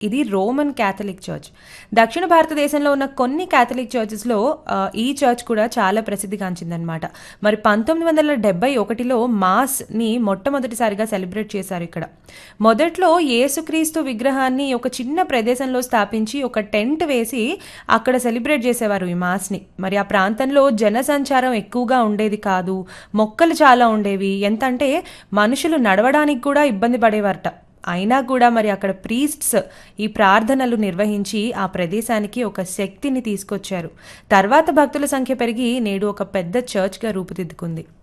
ఇది Roman Catholic church దక్షిణ భారతదేశంలో ఉన్న కొన్ని క్యాథలిక్ చర్చెస్లో ఆ, ఈ చర్చ్ కూడా చాలా ప్రసిద్ధిగాంచిందనమాట మరి పంతొమ్మిది వందల డెబ్బై ఒకటిలో మాస్ని మొట్టమొదటిసారిగా సెలబ్రేట్ చేశారు ఇక్కడ మొదట్లో యేసుక్రీస్తు విగ్రహాన్ని ఒక చిన్న ప్రదేశంలో స్థాపించి ఒక టెంట్ వేసి అక్కడ సెలబ్రేట్ చేసేవారు ఈ మాస్ని మరి ఆ ప్రాంతంలో జనసంచారం ఎక్కువగా ఉండేది కాదు మొక్కలు చాలా ఉండేవి ఎంత అంటే మనుషులు నడవడానికి కూడా ఇబ్బంది పడేవారట అయినా కూడా మరి అక్కడ ప్రీస్ట్స్ ఈ ప్రార్థనలు నిర్వహించి ఆ ప్రదేశానికి ఒక శక్తిని తీసుకొచ్చారు తర్వాత భక్తుల సంఖ్య పెరిగి నేడు ఒక పెద్ద చర్చ్గా రూపుదిద్దుకుంది